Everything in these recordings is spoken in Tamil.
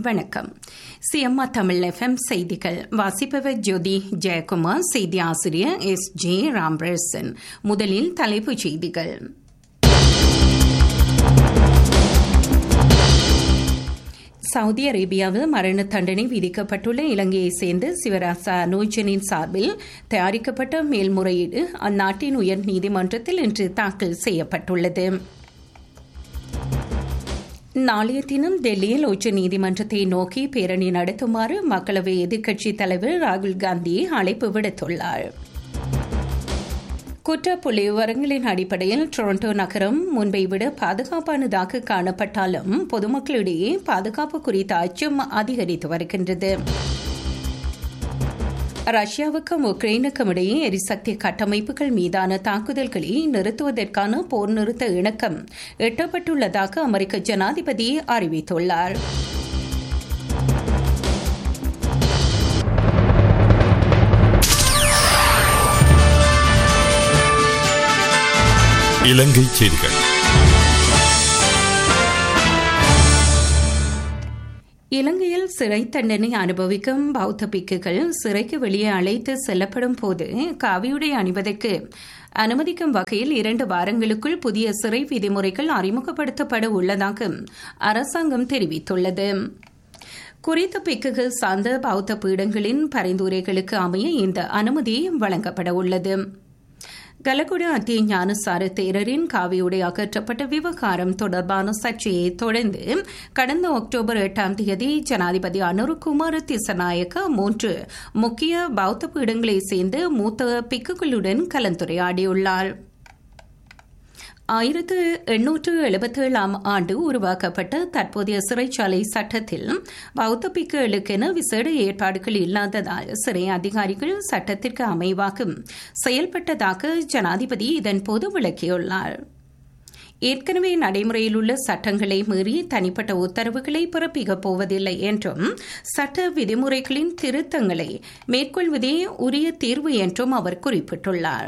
வணக்கம் சிஎம்ஆ தமிழ் எஃப்எம் செய்திகள் வாசிப்பவர் ஜோதி ஜெயக்குமார் செய்தி ஆசிரியர் எஸ் ஜே ராம்ரசன் முதலில் தலைப்புச் செய்திகள் சவுதி அரேபியாவில் மரண தண்டனை விதிக்கப்பட்டுள்ள இலங்கையைச் சேர்ந்த சிவராசா அனோஜனின் சார்பில் தயாரிக்கப்பட்ட மேல்முறையீடு அந்நாட்டின் உயர் நீதிமன்றத்தில் இன்று தாக்கல் செய்யப்பட்டுள்ளது நாளைய தினம் டெல்லியில் உச்ச நீதிமன்றத்தை நோக்கி பேரணி நடத்துமாறு மக்களவை எதிர்க்கட்சித் தலைவர் ராகுல் காந்தி அழைப்பு விடுத்துள்ளார் குற்ற புள்ளி விவரங்களின் அடிப்படையில் டொரண்டோ நகரம் முன்பை விட பாதுகாப்பானதாக காணப்பட்டாலும் பொதுமக்களிடையே பாதுகாப்பு குறித்த அச்சம் அதிகரித்து வருகின்றது ரஷ்யாவுக்கும் உக்ரைனுக்கும் இடையே எரிசக்தி கட்டமைப்புகள் மீதான தாக்குதல்களை நிறுத்துவதற்கான போர் நிறுத்த இணக்கம் எட்டப்பட்டுள்ளதாக அமெரிக்க ஜனாதிபதி அறிவித்துள்ளார் இலங்கை செய்திகள் இலங்கையில் சிறை தண்டனை அனுபவிக்கும் பௌத்த பிக்குகள் சிறைக்கு வெளியே அழைத்து செல்லப்படும் போது காவியுடை அணிவதற்கு அனுமதிக்கும் வகையில் இரண்டு வாரங்களுக்குள் புதிய சிறை விதிமுறைகள் அறிமுகப்படுத்தப்பட உள்ளதாக அரசாங்கம் தெரிவித்துள்ளது குறித்த பிக்குகள் சார்ந்த பௌத்த பீடங்களின் பரிந்துரைகளுக்கு அமைய இந்த அனுமதி வழங்கப்பட உள்ளது கலகுட அத்திய ஞானசார தேரரின் காவியுடை அகற்றப்பட்ட விவகாரம் தொடர்பான சர்ச்சையை தொடர்ந்து கடந்த அக்டோபர் எட்டாம் தேதி ஜனாதிபதி அனுருகுமார் திசநாயக்க மூன்று முக்கிய பௌத்த பீடங்களைச் சேர்ந்து மூத்த பிக்குகளுடன் கலந்துரையாடியுள்ளார் ஆயிரத்து எண்ணூற்று எழுபத்தேழாம் ஆண்டு உருவாக்கப்பட்ட தற்போதைய சிறைச்சாலை சட்டத்தில் பௌத்த பிக்குகளுக்கென விசேட ஏற்பாடுகள் இல்லாததால் சிறை அதிகாரிகள் சட்டத்திற்கு அமைவாக செயல்பட்டதாக ஜனாதிபதி இதன்போது விளக்கியுள்ளார் ஏற்கனவே நடைமுறையில் உள்ள சட்டங்களை மீறி தனிப்பட்ட உத்தரவுகளை பிறப்பிக்கப் போவதில்லை என்றும் சட்ட விதிமுறைகளின் திருத்தங்களை மேற்கொள்வதே உரிய தீர்வு என்றும் அவர் குறிப்பிட்டுள்ளார்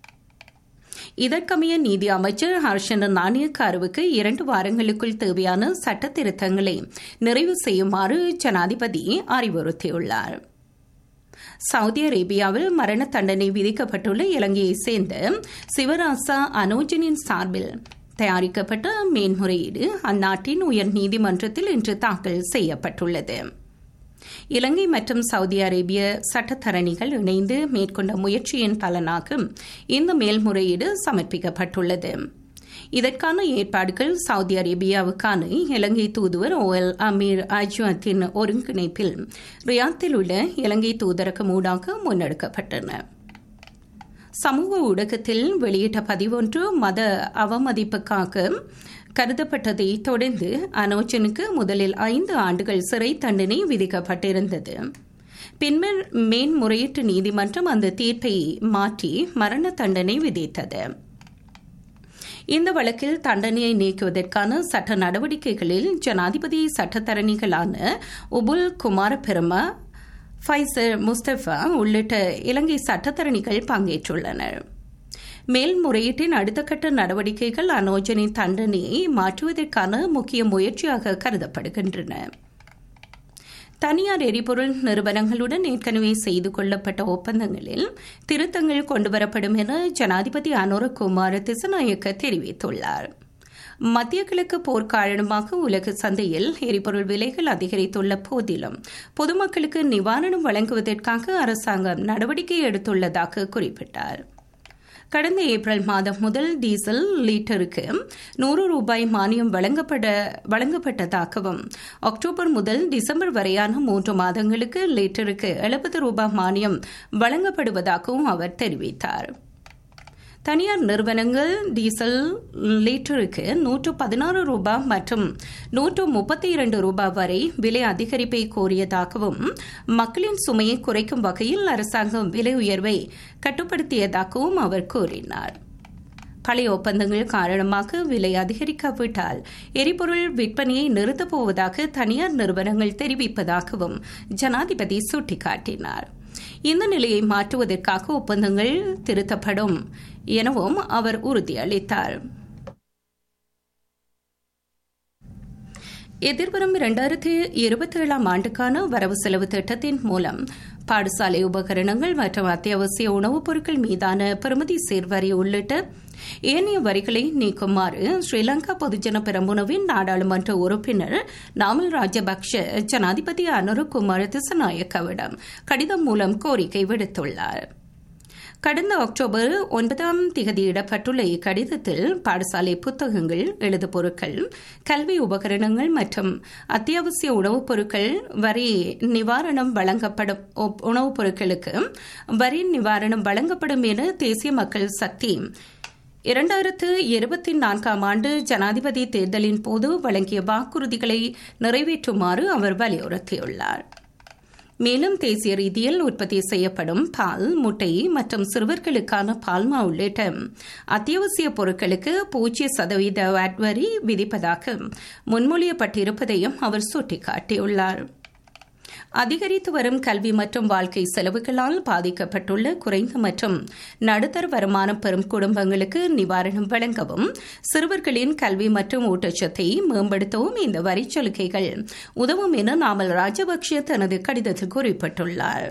இதற்கமைய நீதி அமைச்சர் ஹர்ஷன நாணயக்காருவுக்கு இரண்டு வாரங்களுக்குள் தேவையான சட்ட திருத்தங்களை நிறைவு செய்யுமாறு ஜனாதிபதி அறிவுறுத்தியுள்ளார் சவுதி அரேபியாவில் மரண தண்டனை விதிக்கப்பட்டுள்ள இலங்கையைச் சேர்ந்த சிவராசா அனோஜனின் சார்பில் தயாரிக்கப்பட்ட மேன்முறையீடு அந்நாட்டின் உயர் நீதிமன்றத்தில் இன்று தாக்கல் செய்யப்பட்டுள்ளது இலங்கை மற்றும் சவுதி அரேபிய சட்டத்தரணிகள் இணைந்து மேற்கொண்ட முயற்சியின் பலனாக இந்த மேல்முறையீடு சமர்ப்பிக்கப்பட்டுள்ளது இதற்கான ஏற்பாடுகள் சவுதி அரேபியாவுக்கான இலங்கை தூதுவர் ஓ எல் அமீர் அஜ்வத்தின் ஒருங்கிணைப்பில் ரியாத்தில் உள்ள இலங்கை தூதரகம் ஊடாக முன்னெடுக்கப்பட்டன சமூக ஊடகத்தில் வெளியிட்ட பதிவொன்று மத அவமதிப்புக்காக கருதப்பட்டதை தொடர்ந்து அனோஜனுக்கு முதலில் ஐந்து ஆண்டுகள் சிறை தண்டனை விதிக்கப்பட்டிருந்தது பின்னர் மேன்முறையீட்டு நீதிமன்றம் அந்த தீர்ப்பை மாற்றி மரண தண்டனை விதித்தது இந்த வழக்கில் தண்டனையை நீக்குவதற்கான சட்ட நடவடிக்கைகளில் ஜனாதிபதி சட்டத்தரணிகளான உபுல் குமார பெருமா ஃபைசர் முஸ்தபா உள்ளிட்ட இலங்கை சட்டத்தரணிகள் பங்கேற்றுள்ளனர் மேல்முறையீட்டின் அடுத்த கட்ட நடவடிக்கைகள் அனோஜனின் தண்டனையை மாற்றுவதற்கான முக்கிய முயற்சியாக கருதப்படுகின்றன தனியார் எரிபொருள் நிறுவனங்களுடன் ஏற்கனவே செய்து கொள்ளப்பட்ட ஒப்பந்தங்களில் திருத்தங்கள் கொண்டுவரப்படும் என ஜனாதிபதி அனுரகுமார் திசநாயக்க தெரிவித்துள்ளார் மத்திய கிழக்கு போர் காரணமாக உலக சந்தையில் எரிபொருள் விலைகள் அதிகரித்துள்ள போதிலும் பொதுமக்களுக்கு நிவாரணம் வழங்குவதற்காக அரசாங்கம் நடவடிக்கை எடுத்துள்ளதாக குறிப்பிட்டார் கடந்த ஏப்ரல் மாதம் முதல் டீசல் லீட்டருக்கு நூறு ரூபாய் மானியம் வழங்கப்பட வழங்கப்பட்டதாகவும் அக்டோபர் முதல் டிசம்பர் வரையான மூன்று மாதங்களுக்கு லீட்டருக்கு எழுபது ரூபாய் மானியம் வழங்கப்படுவதாகவும் அவர் தெரிவித்தார் தனியார் நிறுவனங்கள் டீசல் லீட்டருக்கு நூற்று பதினாறு ரூபாய் மற்றும் நூற்று முப்பத்தி இரண்டு ரூபாய் வரை விலை அதிகரிப்பை கோரியதாகவும் மக்களின் சுமையை குறைக்கும் வகையில் அரசாங்கம் விலை உயர்வை கட்டுப்படுத்தியதாகவும் அவர் கூறினார் பழைய ஒப்பந்தங்கள் காரணமாக விலை அதிகரிக்காவிட்டால் எரிபொருள் விற்பனையை நிறுத்தப் போவதாக தனியார் நிறுவனங்கள் தெரிவிப்பதாகவும் ஜனாதிபதி சுட்டிக்காட்டினார் இந்த நிலையை மாற்றுவதற்காக ஒப்பந்தங்கள் திருத்தப்படும் எனவும் அவர் உறுதியளித்தார் எதிர்வரும் இரண்டாயிரத்தி இருபத்தி ஏழாம் ஆண்டுக்கான வரவு செலவு திட்டத்தின் மூலம் பாடசாலை உபகரணங்கள் மற்றும் அத்தியாவசிய உணவுப் பொருட்கள் மீதான பெறுமதி சேர்வரி உள்ளிட்ட ஏனைய வரிகளை நீக்குமாறு ஸ்ரீலங்கா பொதுஜன பெரமுனவின் நாடாளுமன்ற உறுப்பினர் நாமல் ராஜபக்ஷ ஜனாதிபதி அனுரகுமார் திசநாயக்கவிடம் கடிதம் மூலம் கோரிக்கை விடுத்துள்ளார் கடந்த அக்டோபர் ஒன்பதாம் திகதியிடப்பட்டுள்ள இக்கடிதத்தில் பாடசாலை புத்தகங்கள் எழுது பொருட்கள் கல்வி உபகரணங்கள் மற்றும் அத்தியாவசிய உணவுப் பொருட்கள் வரி நிவாரணம் வழங்கப்படும் உணவுப் பொருட்களுக்கு வரி நிவாரணம் வழங்கப்படும் என தேசிய மக்கள் சக்தி இரண்டாயிரத்து இருபத்தி நான்காம் ஆண்டு ஜனாதிபதி தேர்தலின் போது வழங்கிய வாக்குறுதிகளை நிறைவேற்றுமாறு அவர் வலியுறுத்தியுள்ளார் மேலும் தேசிய ரீதியில் உற்பத்தி செய்யப்படும் பால் முட்டை மற்றும் சிறுவர்களுக்கான பால்மா உள்ளிட்ட அத்தியாவசிய பொருட்களுக்கு பூஜ்ய சதவீத வாட் வரி விதிப்பதாக முன்மொழியப்பட்டிருப்பதையும் அவர் சுட்டிக்காட்டியுள்ளார் அதிகரித்து வரும் கல்வி மற்றும் வாழ்க்கை செலவுகளால் பாதிக்கப்பட்டுள்ள குறைந்த மற்றும் நடுத்தர வருமானம் பெறும் குடும்பங்களுக்கு நிவாரணம் வழங்கவும் சிறுவர்களின் கல்வி மற்றும் ஊட்டச்சத்தை மேம்படுத்தவும் இந்த வரிச்சலுகைகள் உதவும் என நாமல் ராஜபக்ஷ தனது கடிதத்தில் குறிப்பிட்டுள்ளார்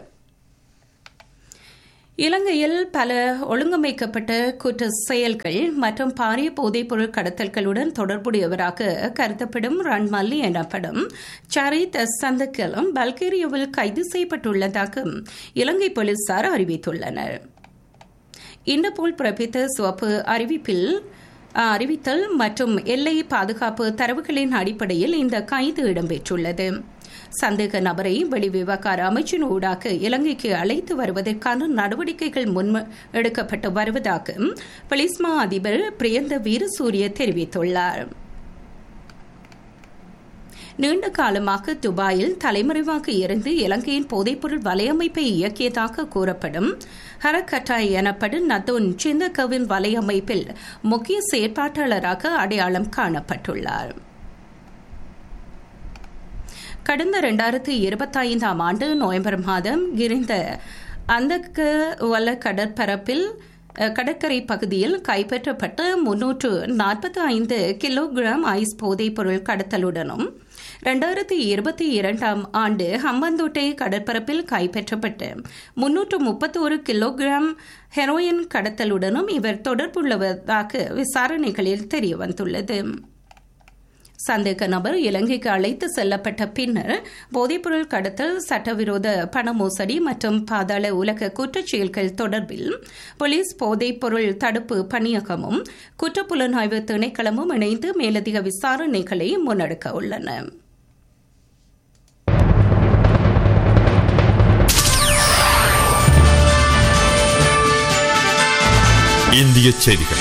இலங்கையில் பல ஒழுங்கமைக்கப்பட்ட குற்ற செயல்கள் மற்றும் பாரிய போதைப்பொருள் கடத்தல்களுடன் தொடர்புடையவராக கருதப்படும் ரன்மல்லி எனப்படும் சரித் சந்தக்கலம் பல்கேரியாவில் கைது செய்யப்பட்டுள்ளதாக இலங்கை போலீசார் அறிவித்துள்ளனர் இண்டபோல் பிறப்பித்த சிவப்பு அறிவிப்பில் அறிவித்தல் மற்றும் எல்லை பாதுகாப்பு தரவுகளின் அடிப்படையில் இந்த கைது இடம்பெற்றுள்ளது சந்தேக நபரை வெளிவிவகார அமைச்சின் ஊடாக இலங்கைக்கு அழைத்து வருவதற்கான நடவடிக்கைகள் முன் எடுக்கப்பட்டு வருவதாக பொலிஸ்மா அதிபர் பிரியந்த வீரசூரிய தெரிவித்துள்ளார் நீண்ட காலமாக துபாயில் தலைமறைவாக இருந்து இலங்கையின் போதைப்பொருள் வலையமைப்பை இயக்கியதாக கூறப்படும் ஹரக்கட்டாய் எனப்படும் நத்தோன் சிந்தகவின் வலையமைப்பில் முக்கிய செயற்பாட்டாளராக அடையாளம் காணப்பட்டுள்ளார் கடந்த இரண்டாயிரத்து இருபத்தைந்தாம் ஆண்டு நவம்பர் மாதம் இருந்த அந்த வல்ல கடற்பரப்பில் கடற்கரை பகுதியில் கைப்பற்றப்பட்ட முன்னூற்று நாற்பத்தி ஐந்து கிலோகிராம் ஐஸ் போதைப் பொருள் கடத்தலுடனும் இரண்டாயிரத்தி இருபத்தி இரண்டாம் ஆண்டு ஹம்பந்தோட்டை கடற்பரப்பில் கைப்பற்றப்பட்ட முன்னூற்று முப்பத்தோரு கிலோகிராம் ஹெரோயின் கடத்தலுடனும் இவர் தொடர்புள்ளதாக விசாரணைகளில் தெரியவந்துள்ளது சந்தேக நபர் இலங்கைக்கு அழைத்து செல்லப்பட்ட பின்னர் போதைப்பொருள் கடத்தல் சட்டவிரோத பண மோசடி மற்றும் பாதாள உலக குற்றச்செயல்கள் தொடர்பில் போலீஸ் போதைப்பொருள் தடுப்பு பணியகமும் குற்றப்புலனாய்வு திணைக்களமும் இணைந்து மேலதிக விசாரணைகளை முன்னெடுக்க உள்ளன இந்திய செய்திகள்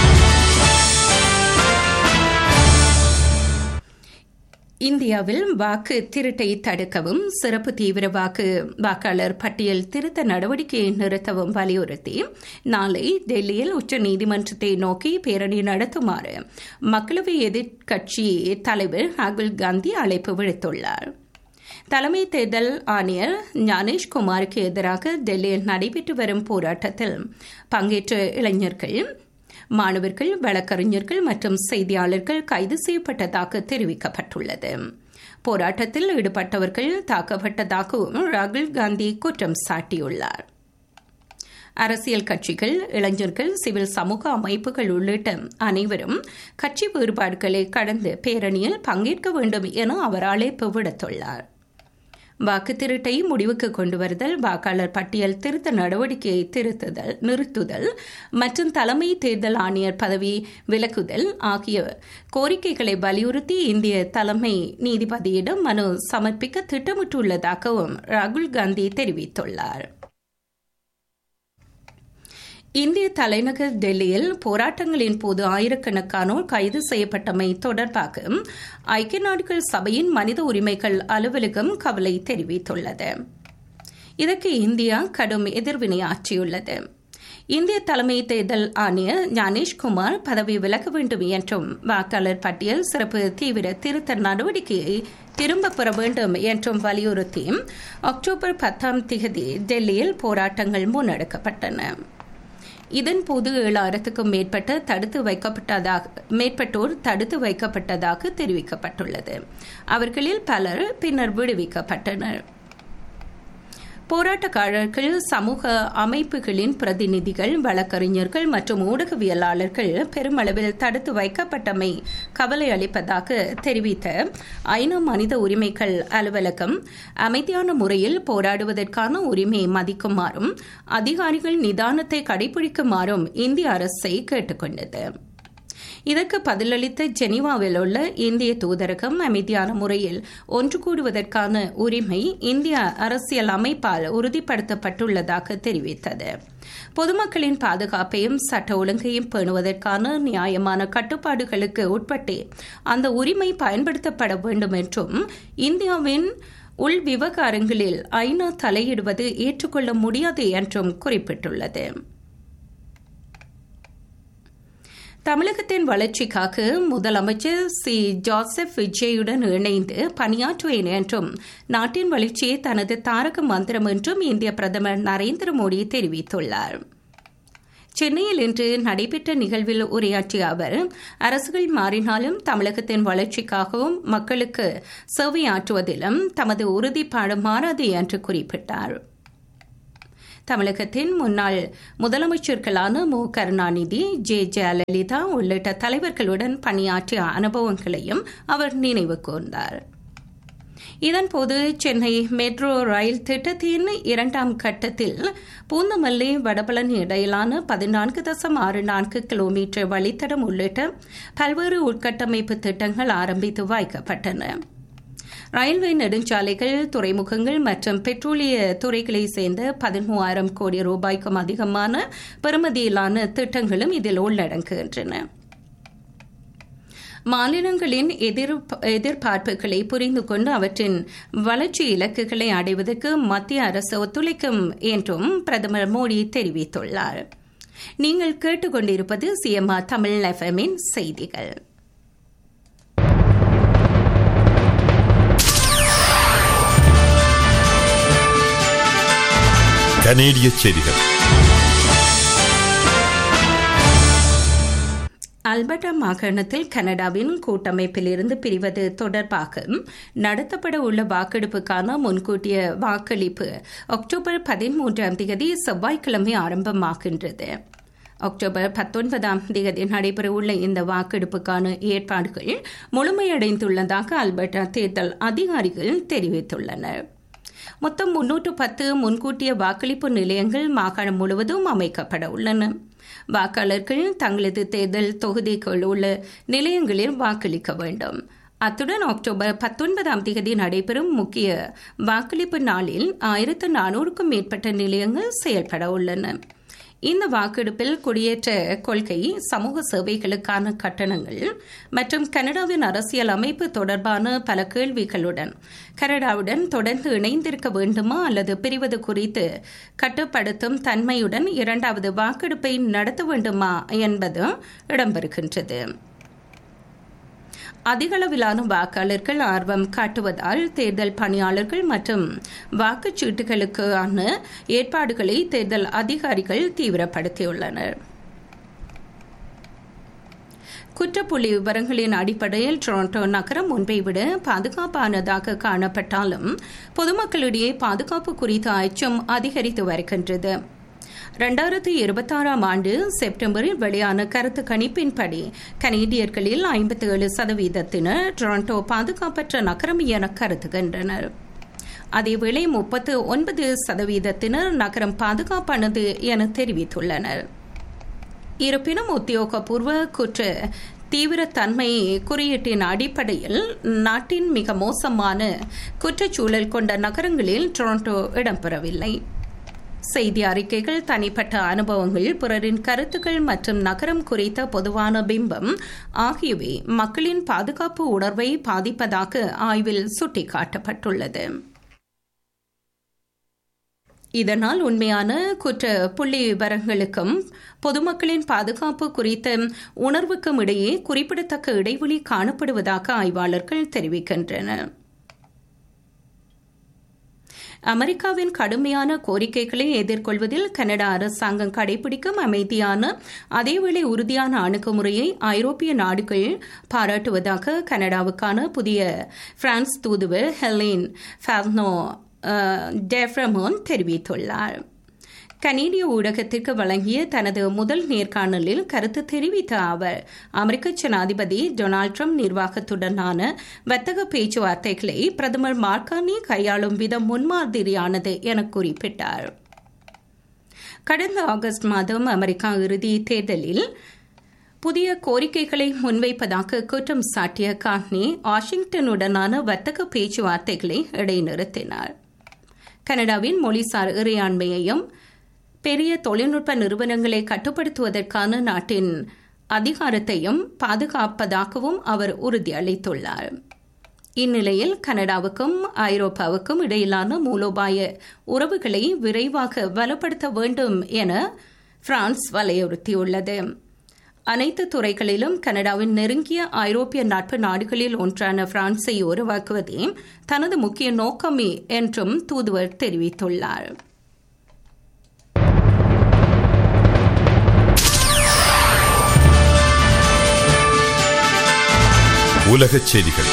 இந்தியாவில் வாக்கு திருட்டை தடுக்கவும் சிறப்பு தீவிர வாக்கு வாக்காளர் பட்டியல் திருத்த நடவடிக்கையை நிறுத்தவும் வலியுறுத்தி நாளை டெல்லியில் உச்சநீதிமன்றத்தை நோக்கி பேரணி நடத்துமாறு மக்களவை எதிர்க்கட்சி தலைவர் ராகுல் காந்தி அழைப்பு விடுத்துள்ளார் தலைமை தேர்தல் ஆணையர் ஞானேஷ் குமாருக்கு எதிராக டெல்லியில் நடைபெற்று வரும் போராட்டத்தில் பங்கேற்ற இளைஞர்கள் மாணவர்கள் வழக்கறிஞர்கள் மற்றும் செய்தியாளர்கள் கைது செய்யப்பட்டதாக தெரிவிக்கப்பட்டுள்ளது போராட்டத்தில் ஈடுபட்டவர்கள் தாக்கப்பட்டதாகவும் ராகுல் காந்தி குற்றம் சாட்டியுள்ளார் அரசியல் கட்சிகள் இளைஞர்கள் சிவில் சமூக அமைப்புகள் உள்ளிட்ட அனைவரும் கட்சி வேறுபாடுகளை கடந்து பேரணியில் பங்கேற்க வேண்டும் என அவர் அழைப்பு விடுத்துள்ளார் வாக்கு திருட்டை முடிவுக்கு கொண்டு வருதல் வாக்காளர் பட்டியல் திருத்த நடவடிக்கையை திருத்துதல் நிறுத்துதல் மற்றும் தலைமை தேர்தல் ஆணையர் பதவி விலக்குதல் ஆகிய கோரிக்கைகளை வலியுறுத்தி இந்திய தலைமை நீதிபதியிடம் மனு சமர்ப்பிக்க திட்டமிட்டுள்ளதாகவும் ராகுல் காந்தி தெரிவித்துள்ளார் இந்திய தலைநகர் டெல்லியில் போராட்டங்களின் போது ஆயிரக்கணக்கானோர் கைது செய்யப்பட்டமை தொடர்பாக ஐக்கிய நாடுகள் சபையின் மனித உரிமைகள் அலுவலகம் கவலை தெரிவித்துள்ளது இதற்கு இந்தியா கடும் எதிர்வினையாற்றியுள்ளது இந்திய தலைமை தேர்தல் ஆணையர் ஞானேஷ்குமார் பதவி விலக வேண்டும் என்றும் வாக்காளர் பட்டியல் சிறப்பு தீவிர திருத்த நடவடிக்கையை திரும்பப் பெற வேண்டும் என்றும் வலியுறுத்தி அக்டோபர் பத்தாம் திகதி டெல்லியில் போராட்டங்கள் முன்னெடுக்கப்பட்டன இதன்போது ஏழாயிரத்துக்கும் மேற்பட்ட தடுத்து வைக்கப்பட்டதாக மேற்பட்டோர் தடுத்து வைக்கப்பட்டதாக தெரிவிக்கப்பட்டுள்ளது அவர்களில் பலர் பின்னர் விடுவிக்கப்பட்டனர் போராட்டக்காரர்கள் சமூக அமைப்புகளின் பிரதிநிதிகள் வழக்கறிஞர்கள் மற்றும் ஊடகவியலாளர்கள் பெருமளவில் தடுத்து வைக்கப்பட்டமை கவலை அளிப்பதாக தெரிவித்த ஐநா மனித உரிமைகள் அலுவலகம் அமைதியான முறையில் போராடுவதற்கான உரிமையை மதிக்குமாறும் அதிகாரிகள் நிதானத்தை கடைபிடிக்குமாறும் இந்திய அரசை கேட்டுக்கொண்டது இதற்கு பதிலளித்த ஜெனீவாவில் உள்ள இந்திய தூதரகம் அமைதியான முறையில் ஒன்று கூடுவதற்கான உரிமை இந்திய அரசியல் அமைப்பால் உறுதிப்படுத்தப்பட்டுள்ளதாக தெரிவித்தது பொதுமக்களின் பாதுகாப்பையும் சட்ட ஒழுங்கையும் பேணுவதற்கான நியாயமான கட்டுப்பாடுகளுக்கு உட்பட்டே அந்த உரிமை பயன்படுத்தப்பட வேண்டும் என்றும் இந்தியாவின் உள் விவகாரங்களில் ஐநா தலையிடுவது ஏற்றுக்கொள்ள முடியாது என்றும் குறிப்பிட்டுள்ளது தமிழகத்தின் வளர்ச்சிக்காக முதலமைச்சர் சி ஜோசப் விஜயுடன் இணைந்து பணியாற்றுவேன் என்றும் நாட்டின் வளர்ச்சியை தனது தாரக மந்திரம் என்றும் இந்திய பிரதமர் நரேந்திர மோடி தெரிவித்துள்ளார் சென்னையில் இன்று நடைபெற்ற நிகழ்வில் உரையாற்றிய அவர் அரசுகள் மாறினாலும் தமிழகத்தின் வளர்ச்சிக்காகவும் மக்களுக்கு சேவையாற்றுவதிலும் தமது உறுதிப்பாடு மாறாது என்று குறிப்பிட்டார் தமிழகத்தின் முன்னாள் முதலமைச்சர்களான மு கருணாநிதி ஜே ஜெயலலிதா உள்ளிட்ட தலைவர்களுடன் பணியாற்றிய அனுபவங்களையும் அவர் நினைவு கூர்ந்தார் இதன்போது சென்னை மெட்ரோ ரயில் திட்டத்தின் இரண்டாம் கட்டத்தில் பூந்தமல்லி வடபழனி இடையிலான பதினான்கு தசம் ஆறு நான்கு கிலோமீட்டர் வழித்தடம் உள்ளிட்ட பல்வேறு உட்கட்டமைப்பு திட்டங்கள் ஆரம்பித்து வைக்கப்பட்டன ரயில்வே நெடுஞ்சாலைகள் துறைமுகங்கள் மற்றும் பெட்ரோலிய துறைகளை சேர்ந்த பதிமூவாயிரம் கோடி ரூபாய்க்கும் அதிகமான பெறுமதியிலான திட்டங்களும் இதில் உள்ளடங்குகின்றன மாநிலங்களின் எதிர்பார்ப்புகளை புரிந்து கொண்டு அவற்றின் வளர்ச்சி இலக்குகளை அடைவதற்கு மத்திய அரசு ஒத்துழைக்கும் என்றும் பிரதமர் மோடி தெரிவித்துள்ளார் நீங்கள் கேட்டுக்கொண்டிருப்பது சிஎம்ஆர் தமிழ் எஃப்எம்மின் செய்திகள் கனேடிய செய்திகள் அல்பர்டா மாகாணத்தில் கனடாவின் கூட்டமைப்பில் இருந்து பிரிவது தொடர்பாக நடத்தப்பட உள்ள வாக்கெடுப்புக்கான முன்கூட்டிய வாக்களிப்பு அக்டோபர் பதிமூன்றாம் தேதி செவ்வாய்க்கிழமை ஆரம்பமாகின்றது அக்டோபர் பத்தொன்பதாம் தேதி நடைபெறவுள்ள இந்த வாக்கெடுப்புக்கான ஏற்பாடுகள் முழுமையடைந்துள்ளதாக அல்பர்டா தேர்தல் அதிகாரிகள் தெரிவித்துள்ளனர் மொத்தம் முன்னூற்று பத்து முன்கூட்டிய வாக்களிப்பு நிலையங்கள் மாகாணம் முழுவதும் அமைக்கப்பட உள்ளன வாக்காளர்கள் தங்களது தேர்தல் தொகுதிக்குள் உள்ள நிலையங்களில் வாக்களிக்க வேண்டும் அத்துடன் அக்டோபர் பத்தொன்பதாம் தேதி நடைபெறும் முக்கிய வாக்களிப்பு நாளில் ஆயிரத்து நானூறுக்கும் மேற்பட்ட நிலையங்கள் செயல்பட உள்ளன இந்த வாக்கெடுப்பில் குடியேற்ற கொள்கை சமூக சேவைகளுக்கான கட்டணங்கள் மற்றும் கனடாவின் அரசியல் அமைப்பு தொடர்பான பல கேள்விகளுடன் கனடாவுடன் தொடர்ந்து இணைந்திருக்க வேண்டுமா அல்லது பிரிவது குறித்து கட்டுப்படுத்தும் தன்மையுடன் இரண்டாவது வாக்கெடுப்பை நடத்த வேண்டுமா என்பது இடம்பெறுகின்றது அதிகளவிலான வாக்காளர்கள் ஆர்வம் காட்டுவதால் தேர்தல் பணியாளர்கள் மற்றும் வாக்குச்சீட்டுகளுக்கான ஏற்பாடுகளை தேர்தல் அதிகாரிகள் தீவிரப்படுத்தியுள்ளனர் குற்றப்புள்ளி விவரங்களின் அடிப்படையில் டொரண்டோ நகரம் முன்பை விட பாதுகாப்பானதாக காணப்பட்டாலும் பொதுமக்களிடையே பாதுகாப்பு குறித்த அச்சம் அதிகரித்து வருகின்றது ரெண்டாயிரத்தி இருபத்தாறாம் ஆண்டு செப்டம்பரில் வெளியான கருத்து கணிப்பின்படி கனேடியர்களில் ஐம்பத்தி ஏழு சதவீதத்தினர் டொரண்டோ பாதுகாப்பற்ற நகரம் என கருதுகின்றனர் அதேவேளை முப்பத்து ஒன்பது சதவீதத்தினர் நகரம் பாதுகாப்பானது என தெரிவித்துள்ளனர் இருப்பினும் உத்தியோகபூர்வ குற்ற தீவிரத்தன்மை குறியீட்டின் அடிப்படையில் நாட்டின் மிக மோசமான குற்றச்சூழல் கொண்ட நகரங்களில் டொரண்டோ இடம்பெறவில்லை செய்தி அறிக்கைகள் தனிப்பட்ட அனுபவங்கள் பிறரின் கருத்துக்கள் மற்றும் நகரம் குறித்த பொதுவான பிம்பம் ஆகியவை மக்களின் பாதுகாப்பு உணர்வை பாதிப்பதாக ஆய்வில் சுட்டிக்காட்டப்பட்டுள்ளது இதனால் உண்மையான குற்ற புள்ளி விவரங்களுக்கும் பொதுமக்களின் பாதுகாப்பு குறித்த உணர்வுக்கும் இடையே குறிப்பிடத்தக்க இடைவெளி காணப்படுவதாக ஆய்வாளர்கள் தெரிவிக்கின்றனர் அமெரிக்காவின் கடுமையான கோரிக்கைகளை எதிர்கொள்வதில் கனடா அரசாங்கம் கடைபிடிக்கும் அமைதியான அதேவேளை உறுதியான அணுகுமுறையை ஐரோப்பிய நாடுகள் பாராட்டுவதாக கனடாவுக்கான புதிய பிரான்ஸ் தூதுவர் ஹெலின் ஃபர்னோ டெஃப்ரமோன் தெரிவித்துள்ளார் கனேடிய ஊடகத்திற்கு வழங்கிய தனது முதல் நேர்காணலில் கருத்து தெரிவித்த அவர் அமெரிக்க ஜனாதிபதி டொனால்டு ட்ரம்ப் நிர்வாகத்துடனான வர்த்தக பேச்சுவார்த்தைகளை பிரதமர் மார்கானி கையாளும் விதம் முன்மாதிரியானது என குறிப்பிட்டார் கடந்த ஆகஸ்ட் மாதம் அமெரிக்கா இறுதி தேர்தலில் புதிய கோரிக்கைகளை முன்வைப்பதாக குற்றம் சாட்டிய கார்னி வாஷிங்டனுடனான வர்த்தக பேச்சுவார்த்தைகளை இடைநிறுத்தினார் கனடாவின் மொழிசார் இறையாண்மையையும் பெரிய தொழில்நுட்ப நிறுவனங்களை கட்டுப்படுத்துவதற்கான நாட்டின் அதிகாரத்தையும் பாதுகாப்பதாகவும் அவர் உறுதியளித்துள்ளார் இந்நிலையில் கனடாவுக்கும் ஐரோப்பாவுக்கும் இடையிலான மூலோபாய உறவுகளை விரைவாக வலுப்படுத்த வேண்டும் என பிரான்ஸ் வலியுறுத்தியுள்ளது அனைத்து துறைகளிலும் கனடாவின் நெருங்கிய ஐரோப்பிய நட்பு நாடுகளில் ஒன்றான பிரான்ஸை உருவாக்குவதே தனது முக்கிய நோக்கமே என்றும் தூதுவர் தெரிவித்துள்ளார் உலகச் செய்திகள்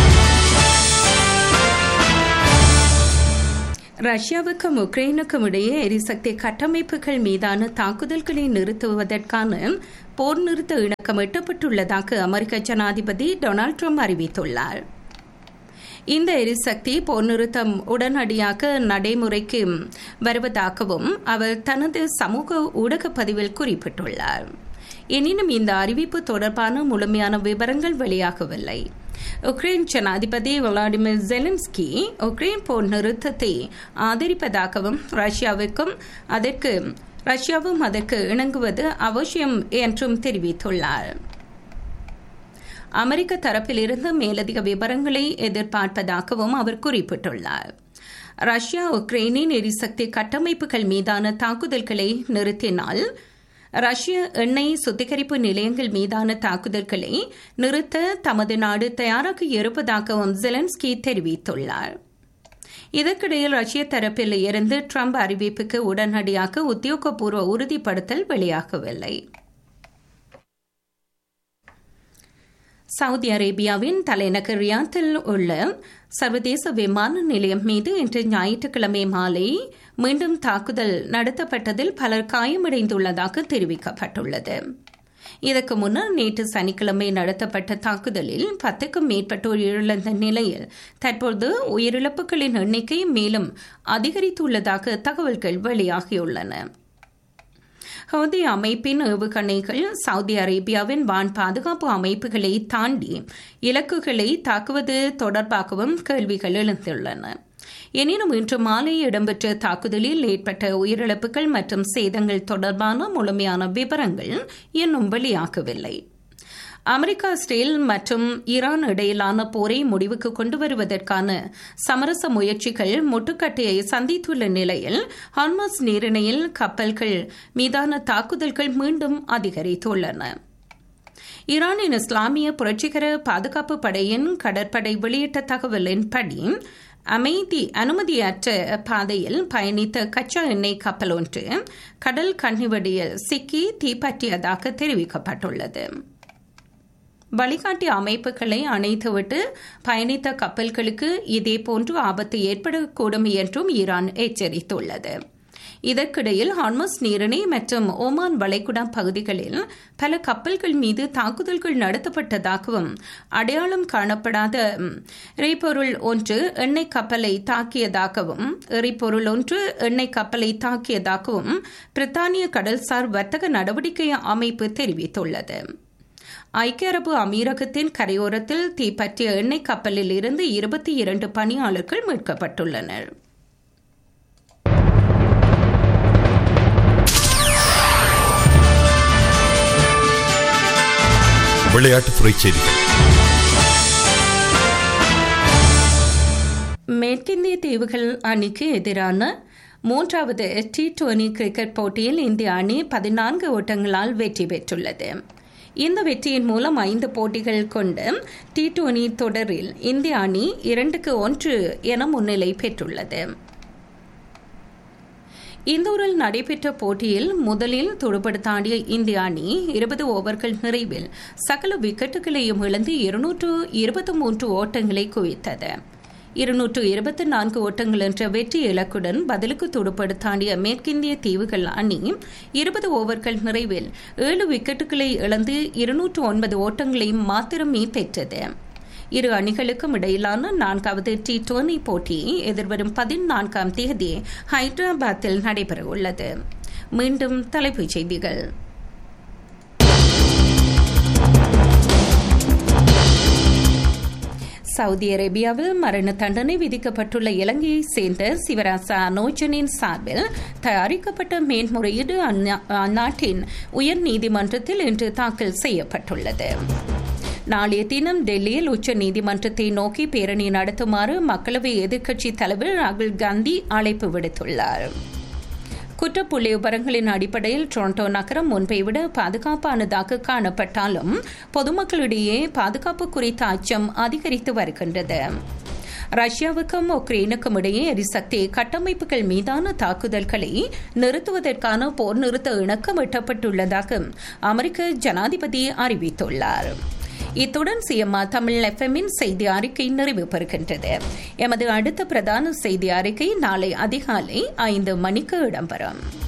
ரஷ்யாவுக்கும் உக்ரைனுக்கும் இடையே எரிசக்தி கட்டமைப்புகள் மீதான தாக்குதல்களை நிறுத்துவதற்கான போர் நிறுத்த இணக்கம் எட்டப்பட்டுள்ளதாக அமெரிக்க ஜனாதிபதி டொனால்டு ட்ரம்ப் அறிவித்துள்ளார் இந்த எரிசக்தி போர் நிறுத்தம் உடனடியாக நடைமுறைக்கு வருவதாகவும் அவர் தனது சமூக ஊடக பதிவில் குறிப்பிட்டுள்ளார் எனினும் இந்த அறிவிப்பு தொடர்பான முழுமையான விவரங்கள் வெளியாகவில்லை உக்ரைன் ஜனாதிபதி விளாடிமிர் ஜெலன்ஸ்கி உக்ரைன் போர் நிறுத்தத்தை ஆதரிப்பதாகவும் ரஷ்யாவுக்கும் அதற்கு ரஷ்யாவும் அதற்கு இணங்குவது அவசியம் என்றும் தெரிவித்துள்ளார் அமெரிக்க தரப்பிலிருந்து மேலதிக விவரங்களை எதிர்பார்ப்பதாகவும் அவர் குறிப்பிட்டுள்ளார் ரஷ்யா உக்ரைனின் எரிசக்தி கட்டமைப்புகள் மீதான தாக்குதல்களை நிறுத்தினால் ரஷ்ய எண்ணெய் சுத்திகரிப்பு நிலையங்கள் மீதான தாக்குதல்களை நிறுத்த தமது நாடு தயாராக இருப்பதாகவும் ஜெலன்ஸ்கி தெரிவித்துள்ளார் இதற்கிடையில் ரஷ்ய தரப்பில் இருந்து ட்ரம்ப் அறிவிப்புக்கு உடனடியாக உத்தியோகபூர்வ உறுதிப்படுத்தல் வெளியாகவில்லை சவுதி அரேபியாவின் தலைநகர் ரியாத்தில் உள்ள சர்வதேச விமான நிலையம் மீது இன்று ஞாயிற்றுக்கிழமை மாலை மீண்டும் தாக்குதல் நடத்தப்பட்டதில் பலர் காயமடைந்துள்ளதாக தெரிவிக்கப்பட்டுள்ளது இதற்கு முன்னர் நேற்று சனிக்கிழமை நடத்தப்பட்ட தாக்குதலில் பத்துக்கும் மேற்பட்டோர் இழந்த நிலையில் தற்போது உயிரிழப்புகளின் எண்ணிக்கை மேலும் அதிகரித்துள்ளதாக தகவல்கள் வெளியாகியுள்ளன ஹவுதி அமைப்பின் ஏவுகணைகள் சவுதி அரேபியாவின் வான் பாதுகாப்பு அமைப்புகளை தாண்டி இலக்குகளை தாக்குவது தொடர்பாகவும் கேள்விகள் எழுந்துள்ளன எனினும் இன்று மாலை இடம்பெற்ற தாக்குதலில் ஏற்பட்ட உயிரிழப்புகள் மற்றும் சேதங்கள் தொடர்பான முழுமையான விவரங்கள் இன்னும் வெளியாகவில்லை அமெரிக்கா இஸ்ரேல் மற்றும் ஈரான் இடையிலான போரை முடிவுக்கு கொண்டு வருவதற்கான சமரச முயற்சிகள் முட்டுக்கட்டையை சந்தித்துள்ள நிலையில் ஹார்மஸ் நீரிணையில் கப்பல்கள் மீதான தாக்குதல்கள் மீண்டும் அதிகரித்துள்ளன ஈரானின் இஸ்லாமிய புரட்சிகர பாதுகாப்பு படையின் கடற்படை வெளியிட்ட தகவலின்படி அமைதி அனுமதியற்ற பாதையில் பயணித்த கச்சா எண்ணெய் கப்பல் ஒன்று கடல் கண்ணிவடியில் சிக்கி தீப்பற்றியதாக தெரிவிக்கப்பட்டுள்ளது வழிகாட்டி அமைப்புகளை அணைத்துவிட்டு பயணித்த கப்பல்களுக்கு இதேபோன்று ஆபத்து ஏற்படக்கூடும் என்றும் ஈரான் எச்சரித்துள்ளது இதற்கிடையில் ஹார்மஸ் நீரிணை மற்றும் ஓமான் வளைகுடா பகுதிகளில் பல கப்பல்கள் மீது தாக்குதல்கள் நடத்தப்பட்டதாகவும் அடையாளம் காணப்படாத எரிபொருள் ஒன்று எண்ணெய் கப்பலை தாக்கியதாகவும் எரிபொருள் ஒன்று எண்ணெய் கப்பலை தாக்கியதாகவும் பிரித்தானிய கடல்சார் வர்த்தக நடவடிக்கை அமைப்பு தெரிவித்துள்ளது ஐக்கிய அரபு அமீரகத்தின் கரையோரத்தில் தீப்பற்றிய எண்ணெய் கப்பலில் இருந்து இருபத்தி இரண்டு பணியாளர்கள் மீட்கப்பட்டுள்ளனர் விளையாட்டுத்துறை செய்திகள் மேற்கிந்திய தீவுகள் அணிக்கு எதிரான மூன்றாவது டி டுவெண்டி கிரிக்கெட் போட்டியில் இந்திய அணி பதினான்கு ஓட்டங்களால் வெற்றி பெற்றுள்ளது இந்த வெற்றியின் மூலம் ஐந்து போட்டிகள் கொண்ட டி டுவெண்டி தொடரில் இந்திய அணி இரண்டுக்கு ஒன்று என முன்னிலை பெற்றுள்ளது இந்தூரில் நடைபெற்ற போட்டியில் முதலில் துடுப்படுத்தாடிய இந்திய அணி இருபது ஓவர்கள் நிறைவில் சகல விக்கெட்டுகளையும் இழந்து இருநூற்று இருபத்தி மூன்று ஓட்டங்களை குவித்தது இருநூற்று இருபத்தி நான்கு ஓட்டங்கள் என்ற வெற்றி இலக்குடன் பதிலுக்கு துடுப்படுத்தாடிய மேற்கிந்திய தீவுகள் அணி இருபது ஓவர்கள் நிறைவில் ஏழு விக்கெட்டுகளை இழந்து இருநூற்று ஒன்பது ஓட்டங்களை மாத்திரமே பெற்றது இரு அணிகளுக்கும் இடையிலான நான்காவது டி டுவெண்டி போட்டி எதிர்வரும் பதினான்காம் தேதி ஹைதராபாத்தில் நடைபெறவுள்ளது மீண்டும் தலைப்புச் செய்திகள் சவுதி அரேபியாவில் மரண தண்டனை விதிக்கப்பட்டுள்ள இலங்கையைச் சேர்ந்த சிவராசா அனோஜனின் சார்பில் தயாரிக்கப்பட்ட மேன்முறையீடு அந்நாட்டின் உயர் நீதிமன்றத்தில் இன்று தாக்கல் செய்யப்பட்டுள்ளது நாளைய தினம் டெல்லியில் உச்ச நீதிமன்றத்தை நோக்கி பேரணி நடத்துமாறு மக்களவை எதிர்க்கட்சி தலைவர் ராகுல் காந்தி அழைப்பு விடுத்துள்ளார் குற்றப்புள்ளி விவரங்களின் அடிப்படையில் டொரண்டோ நகரம் முன்பை விட பாதுகாப்பானதாக காணப்பட்டாலும் பொதுமக்களிடையே பாதுகாப்பு குறித்த அச்சம் அதிகரித்து வருகின்றது ரஷ்யாவுக்கும் உக்ரைனுக்கும் இடையே எரிசக்தி கட்டமைப்புகள் மீதான தாக்குதல்களை நிறுத்துவதற்கான போர் நிறுத்த இணக்கம் எட்டப்பட்டுள்ளதாக அமெரிக்க ஜனாதிபதி அறிவித்துள்ளார் இத்துடன் சிஎம்ஆ தமிழ் எஃப்எம்மின் செய்தி அறிக்கை நிறைவு பெறுகின்றது எமது அடுத்த பிரதான செய்தி அறிக்கை நாளை அதிகாலை ஐந்து மணிக்கு இடம்பெறும்